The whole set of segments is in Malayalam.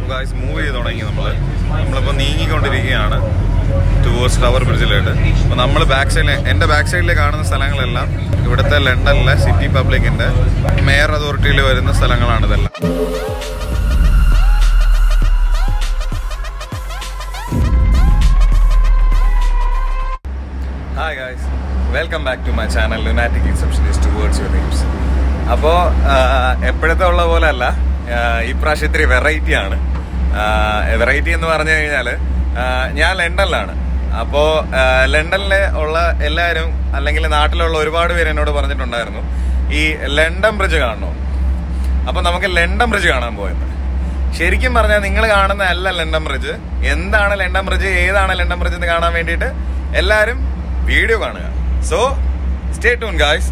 ഗായ്സ് മൂവ് ചെയ്ത് തുടങ്ങി നമ്മൾ നമ്മളിപ്പോൾ നീങ്ങിക്കൊണ്ടിരിക്കുകയാണ് ടുവേഴ്സ് ടവർ ബ്രിഡ്ജിലായിട്ട് അപ്പോൾ നമ്മൾ ബാക്ക് സൈഡിൽ എൻ്റെ ബാക്ക് സൈഡിൽ കാണുന്ന സ്ഥലങ്ങളെല്ലാം ഇവിടുത്തെ ലണ്ടനിലെ സിറ്റി പബ്ലിക്കിൻ്റെ മേയർ അതോറിറ്റിയിൽ വരുന്ന സ്ഥലങ്ങളാണ് ഇതെല്ലാം hi guys welcome back to my channel lunatic receptionist towards your dreams അപ്പോൾ എപ്പോഴത്തെ ഉള്ള പോലെ അല്ല ഈ പ്രാവശ്യം ഇത്തിരി വെറൈറ്റി ആണ് വെറൈറ്റി എന്ന് പറഞ്ഞു കഴിഞ്ഞാൽ ഞാൻ ലണ്ടനിലാണ് അപ്പോൾ ലണ്ടനിലെ ഉള്ള എല്ലാവരും അല്ലെങ്കിൽ നാട്ടിലുള്ള ഒരുപാട് പേര് എന്നോട് പറഞ്ഞിട്ടുണ്ടായിരുന്നു ഈ ലണ്ടൻ ബ്രിഡ്ജ് കാണണോ അപ്പോൾ നമുക്ക് ലണ്ടൻ ബ്രിഡ്ജ് കാണാൻ പോയത് ശരിക്കും പറഞ്ഞാൽ നിങ്ങൾ കാണുന്ന അല്ല ലണ്ടൻ ബ്രിഡ്ജ് എന്താണ് ലണ്ടൻ ബ്രിഡ്ജ് ഏതാണ് ലണ്ടൻ ബ്രിഡ്ജ് എന്ന് കാണാൻ വേണ്ടിയിട്ട് എല്ലാവരും വീഡിയോ കാണുക so stay tuned guys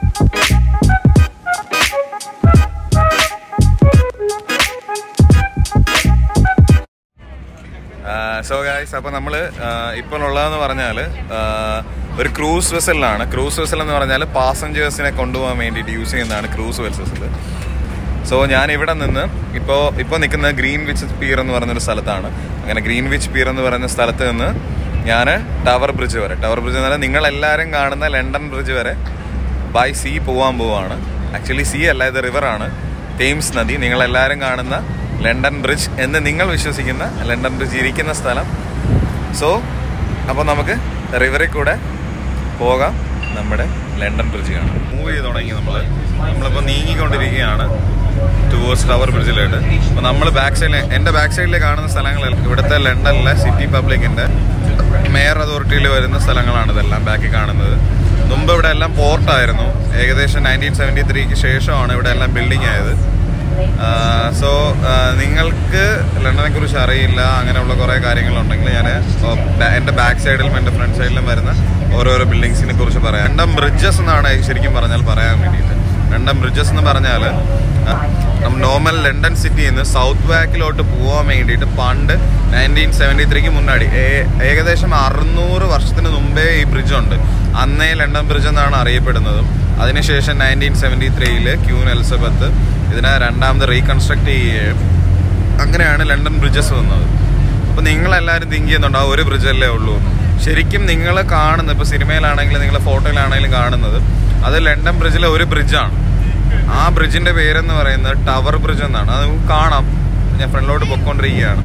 so guys അപ്പോൾ നമ്മൾ ഇപ്പോൾ ഉള്ളതെന്ന് പറഞ്ഞാൽ ഒരു ക്രൂസ് വെസലിലാണ് ക്രൂസ് വെസൽ എന്ന് പറഞ്ഞാൽ പാസഞ്ചേഴ്സിനെ കൊണ്ടുപോകാൻ വേണ്ടിയിട്ട് യൂസ് ചെയ്യുന്നതാണ് ക്രൂസ് വെസൽ സോ ഞാൻ ഇവിടെ നിന്ന് ഇപ്പോൾ ഇപ്പോൾ നിൽക്കുന്ന ഗ്രീൻ വിച്ച് പിയർ എന്ന് പറയുന്നൊരു സ്ഥലത്താണ് അങ്ങനെ ഗ്രീൻ വിച്ച് പിയർ എന്ന് പറയുന്ന സ്ഥലത്ത് നിന്ന് ഞാൻ ടവർ ബ്രിഡ്ജ് വരെ ടവർ ബ്രിഡ്ജ് എന്ന് പറഞ്ഞാൽ നിങ്ങൾ എല്ലാവരും കാണുന്ന ലണ്ടൻ ബ്രിഡ്ജ് വരെ ബൈ സീ പോകാൻ പോവാണ് ആക്ച്വലി സീ അല്ല ഇത് റിവറാണ് തേംസ് നദി നിങ്ങൾ എല്ലാവരും കാണുന്ന ലണ്ടൻ ബ്രിഡ്ജ് എന്ന് നിങ്ങൾ വിശ്വസിക്കുന്ന ലണ്ടൻ ബ്രിഡ്ജ് ഇരിക്കുന്ന സ്ഥലം സോ അപ്പോൾ നമുക്ക് റിവറിൽ കൂടെ പോകാം നമ്മുടെ ലണ്ടൻ ബ്രിഡ്ജ് കാണാം മൂവ് ചെയ്ത് തുടങ്ങി നമ്മൾ നമ്മളിപ്പോൾ നീങ്ങിക്കൊണ്ടിരിക്കുകയാണ് ടുവേഴ്സ് ടവർ ബ്രിഡ്ജിലായിട്ട് അപ്പോൾ നമ്മൾ ബാക്ക് സൈഡിൽ എൻ്റെ ബാക്ക് സൈഡിൽ കാണുന്ന സ്ഥലങ്ങളെല്ലാം ഇവിടുത്തെ ലണ്ടനിലെ സിറ്റി പബ്ലിക്കിൻ്റെ മേയർ അതോറിറ്റിയിൽ വരുന്ന സ്ഥലങ്ങളാണ് ഇതെല്ലാം ബാക്കിൽ കാണുന്നത് മുമ്പ് ഇവിടെ എല്ലാം പോർട്ടായിരുന്നു ഏകദേശം നയൻറ്റീൻ സെവൻറ്റി ത്രീക്ക് ശേഷമാണ് ഇവിടെ എല്ലാം ബിൽഡിംഗ് ആയത് സോ നിങ്ങൾക്ക് ലണ്ടനെ കുറിച്ച് അറിയില്ല അങ്ങനെയുള്ള കുറേ കാര്യങ്ങളുണ്ടെങ്കിൽ ഞാൻ എൻ്റെ ബാക്ക് സൈഡിലും എൻ്റെ ഫ്രണ്ട് സൈഡിലും വരുന്ന ഓരോരോ ബിൽഡിങ്സിനെ കുറിച്ച് പറയാം രണ്ടം ബ്രിഡ്ജസ് എന്നാണ് ശരിക്കും പറഞ്ഞാൽ പറയാൻ വേണ്ടിയിട്ട് രണ്ടം ബ്രിഡ്ജസ് എന്ന് പറഞ്ഞാൽ നോർമൽ ലണ്ടൻ സിറ്റിയിൽ നിന്ന് സൗത്ത് ബാക്കിലോട്ട് പോകാൻ വേണ്ടിയിട്ട് പണ്ട് നയൻറ്റീൻ സെവൻറ്റി ത്രീക്ക് മുന്നാടി ഏകദേശം അറുന്നൂറ് വർഷത്തിന് മുമ്പേ ഈ ബ്രിഡ്ജ് ഉണ്ട് അന്നേ ലണ്ടൻ ബ്രിഡ്ജ് എന്നാണ് അറിയപ്പെടുന്നതും അതിനുശേഷം നയൻറ്റീൻ സെവൻറ്റി ത്രീയിൽ ക്യൂൻ എലിസബത്ത് ഇതിനെ രണ്ടാമത് റീകൺസ്ട്രക്ട് ചെയ്യുകയും അങ്ങനെയാണ് ലണ്ടൻ ബ്രിഡ്ജസ് വന്നത് അപ്പോൾ നിങ്ങളെല്ലാവരും തിങ്ക് ചെയ്യുന്നുണ്ട് ആ ഒരു ബ്രിഡ്ജല്ലേ ഉള്ളൂ ശരിക്കും നിങ്ങൾ കാണുന്നത് ഇപ്പോൾ സിനിമയിലാണെങ്കിലും നിങ്ങൾ ഫോട്ടോയിലാണെങ്കിലും കാണുന്നത് അത് ലണ്ടൻ ബ്രിഡ്ജിലെ ഒരു ബ്രിഡ്ജാണ് ആ ബ്രിഡ്ജിന്റെ പേരെന്ന് പറയുന്നത് ടവർ ബ്രിഡ്ജ് എന്നാണ് അത് നമുക്ക് കാണാം ഞാൻ ഫ്രണ്ടിലോട്ട് പൊക്കോണ്ടിരിക്കുകയാണ്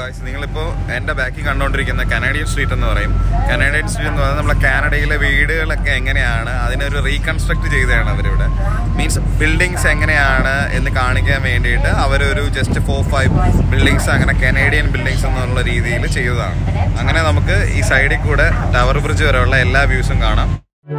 ഗായ്സ് നിങ്ങളിപ്പോൾ എൻ്റെ ബാക്കിൽ കണ്ടുകൊണ്ടിരിക്കുന്ന കനേഡിയൻ സ്ട്രീറ്റ് എന്ന് പറയും കനേഡിയൻ സ്ട്രീറ്റ് എന്ന് പറയുന്നത് നമ്മളെ കാനഡയിലെ വീടുകളൊക്കെ എങ്ങനെയാണ് അതിനൊരു റീകൺസ്ട്രക്ട് ചെയ്തതാണ് അവരിവിടെ മീൻസ് ബിൽഡിങ്സ് എങ്ങനെയാണ് എന്ന് കാണിക്കാൻ വേണ്ടിയിട്ട് അവരൊരു ജസ്റ്റ് ഫോർ ഫൈവ് ബിൽഡിങ്സ് അങ്ങനെ കനേഡിയൻ ബിൽഡിങ്സ് എന്നുള്ള രീതിയിൽ ചെയ്തതാണ് അങ്ങനെ നമുക്ക് ഈ സൈഡിൽ കൂടെ ടവർ ബ്രിഡ്ജ് വരെയുള്ള എല്ലാ വ്യൂസും കാണാം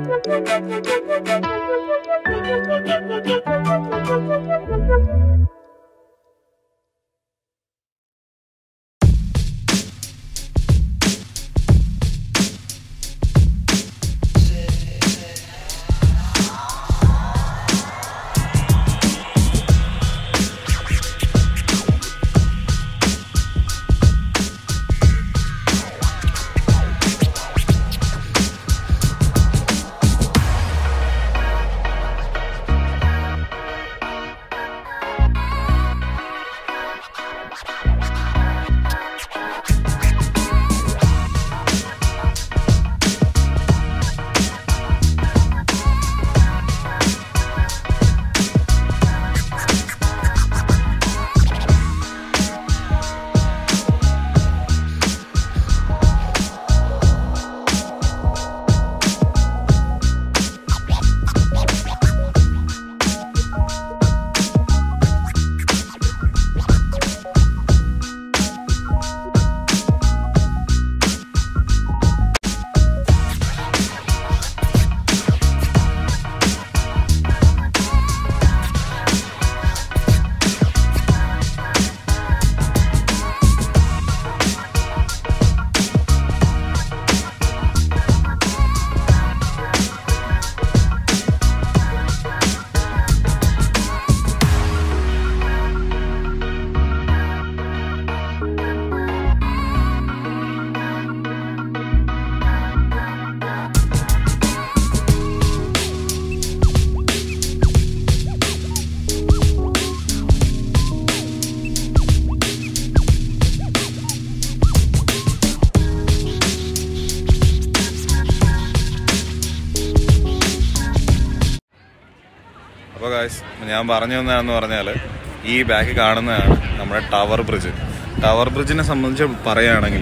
അപ്പോൾ ഗായ്സ് ഞാൻ പറഞ്ഞു തന്നതെന്ന് പറഞ്ഞാൽ ഈ ബാക്ക് കാണുന്നതാണ് നമ്മുടെ ടവർ ബ്രിഡ്ജ് ടവർ ബ്രിഡ്ജിനെ സംബന്ധിച്ച് പറയുകയാണെങ്കിൽ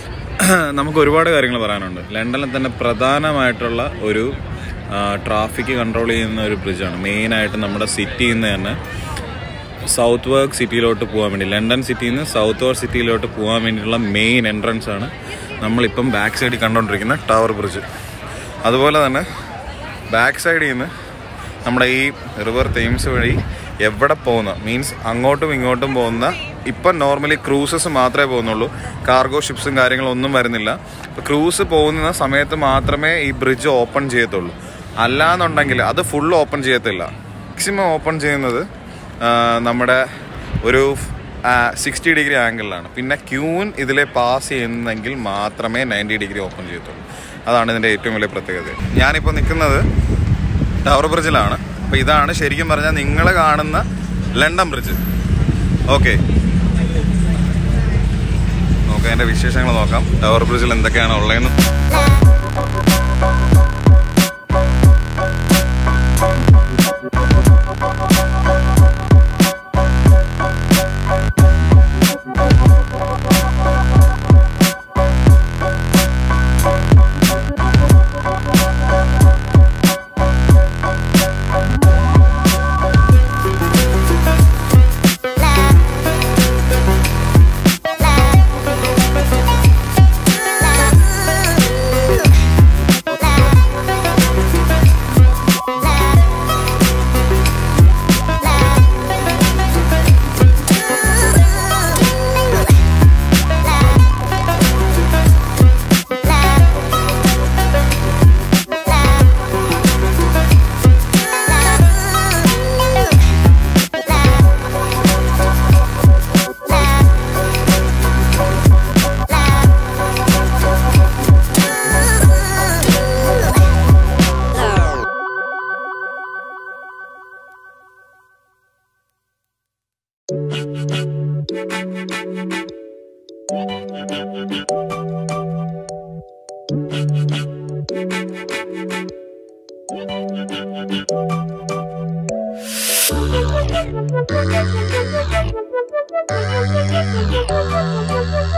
നമുക്ക് ഒരുപാട് കാര്യങ്ങൾ പറയാനുണ്ട് ലണ്ടനിൽ തന്നെ പ്രധാനമായിട്ടുള്ള ഒരു ട്രാഫിക് കൺട്രോൾ ചെയ്യുന്ന ഒരു ബ്രിഡ്ജാണ് മെയിനായിട്ട് നമ്മുടെ സിറ്റിയിൽ നിന്ന് തന്നെ സൗത്ത് വർക്ക് സിറ്റിയിലോട്ട് പോകാൻ വേണ്ടി ലണ്ടൻ സിറ്റിയിൽ നിന്ന് സൗത്ത് വർക്ക് സിറ്റിയിലോട്ട് പോകാൻ വേണ്ടിയിട്ടുള്ള മെയിൻ എൻട്രൻസ് ആണ് നമ്മളിപ്പം ബാക്ക് സൈഡിൽ കണ്ടുകൊണ്ടിരിക്കുന്ന ടവർ ബ്രിഡ്ജ് അതുപോലെ തന്നെ ബാക്ക് സൈഡിൽ നിന്ന് നമ്മുടെ ഈ റിവർ തെയിംസ് വഴി എവിടെ പോകുന്ന മീൻസ് അങ്ങോട്ടും ഇങ്ങോട്ടും പോകുന്ന ഇപ്പം നോർമലി ക്രൂസസ് മാത്രമേ പോകുന്നുള്ളൂ കാർഗോ ഷിപ്സും കാര്യങ്ങളും ഒന്നും വരുന്നില്ല ഇപ്പോൾ ക്രൂസ് പോകുന്ന സമയത്ത് മാത്രമേ ഈ ബ്രിഡ്ജ് ഓപ്പൺ ചെയ്യത്തുള്ളൂ അല്ലാന്നുണ്ടെങ്കിൽ അത് ഫുൾ ഓപ്പൺ ചെയ്യത്തില്ല മാക്സിമം ഓപ്പൺ ചെയ്യുന്നത് ആ, നമ്മുടെ ഒരു സിക്സ്റ്റി ഡിഗ്രി ആംഗിളിലാണ് പിന്നെ ക്യൂൻ ഇതിലെ പാസ് ചെയ്യുന്നെങ്കിൽ മാത്രമേ നയൻറ്റി ഡിഗ്രി ഓപ്പൺ ചെയ്യത്തുള്ളൂ അതാണ് ഇതിൻ്റെ ഏറ്റവും വലിയ പ്രത്യേകത ഞാനിപ്പോൾ നിൽക്കുന്നത് ടവർ ബ്രിഡ്ജിലാണ് അപ്പോൾ ഇതാണ് ശരിക്കും പറഞ്ഞാൽ നിങ്ങൾ കാണുന്ന ലണ്ടൻ ബ്രിഡ്ജ് ഓക്കെ നോക്കാം അതിൻ്റെ വിശേഷങ്ങൾ നോക്കാം ടവർ ബ്രിഡ്ജിൽ എന്തൊക്കെയാണ് ഉള്ളതെന്ന് Thank you.